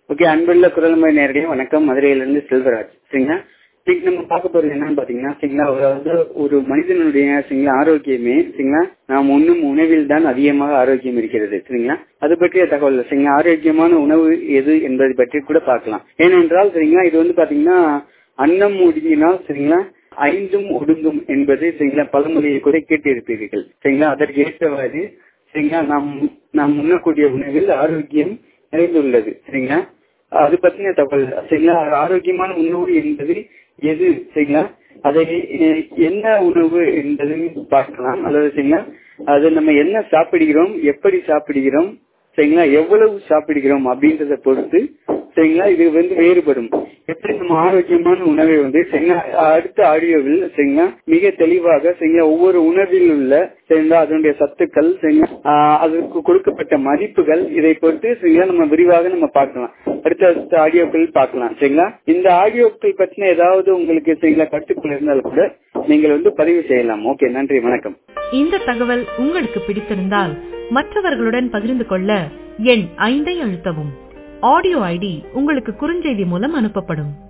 okay அன்புள்ள குரல்முறை நேரடியாக வணக்கம் மதுரையிலிருந்து செல்வராஜ் சரிங்களா இன்னைக்கு நம்ம பார்க்க போறது என்னன்னு பாத்தீங்கன்னா சரிங்களா அதாவது ஒரு மனிதனுடைய சரிங்களா ஆரோக்கியமே சரிங்களா நாம் உண்ணும் உணவில் தான் அதிகமாக ஆரோக்கியம் இருக்கிறது சரிங்களா அது பற்றிய தகவல் சரிங்களா ஆரோக்கியமான உணவு எது என்பதை பற்றி கூட பார்க்கலாம் ஏனென்றால் சரிங்களா இது வந்து பாத்தீங்கன்னா அன்னம் ஒடுங்கினால் சரிங்களா ஐந்தும் ஒடுங்கும் என்பது சரிங்களா பழமொழியை கூட கேட்டு இருப்பீர்கள் சரிங்களா அதற்கு ஏற்றவாறு சரிங்களா நாம் நாம் உண்ணக்கூடிய உணவில் ஆரோக்கியம் நிறைந்துள்ளது சரிங்களா அது பத்தின தகவல் சரிங்களா ஆரோக்கியமான உணவு என்பது எது சரிங்களா அதை என்ன உணவு என்பது பார்க்கலாம் அல்லது சரிங்களா அது நம்ம என்ன சாப்பிடுகிறோம் எப்படி சாப்பிடுகிறோம் சரிங்களா எவ்வளவு சாப்பிடுகிறோம் அப்படின்றத பொறுத்து சரிங்களா இது வந்து வேறுபடும் எப்படி நம்ம ஆரோக்கியமான உணவை வந்து சரிங்களா அடுத்த ஆடியோவில் சரிங்களா மிக தெளிவாக சரிங்களா ஒவ்வொரு உணவில் உள்ள சரிங்களா அதனுடைய சத்துக்கள் சரிங்களா அதற்கு கொடுக்கப்பட்ட மதிப்புகள் இதை பொறுத்து சரிங்களா நம்ம விரிவாக நம்ம பார்க்கலாம் அடுத்த அடுத்த ஆடியோக்கள் பார்க்கலாம் சரிங்களா இந்த ஆடியோக்கள் பற்றின ஏதாவது உங்களுக்கு சரிங்களா கருத்துக்கள் இருந்தால் கூட நீங்கள் வந்து பதிவு செய்யலாம் ஓகே நன்றி வணக்கம் இந்த தகவல் உங்களுக்கு பிடித்திருந்தால் மற்றவர்களுடன் பகிர்ந்து கொள்ள எண் ஐந்தை அழுத்தவும் ஆடியோ ஐடி உங்களுக்கு குறுஞ்செய்தி மூலம் அனுப்பப்படும்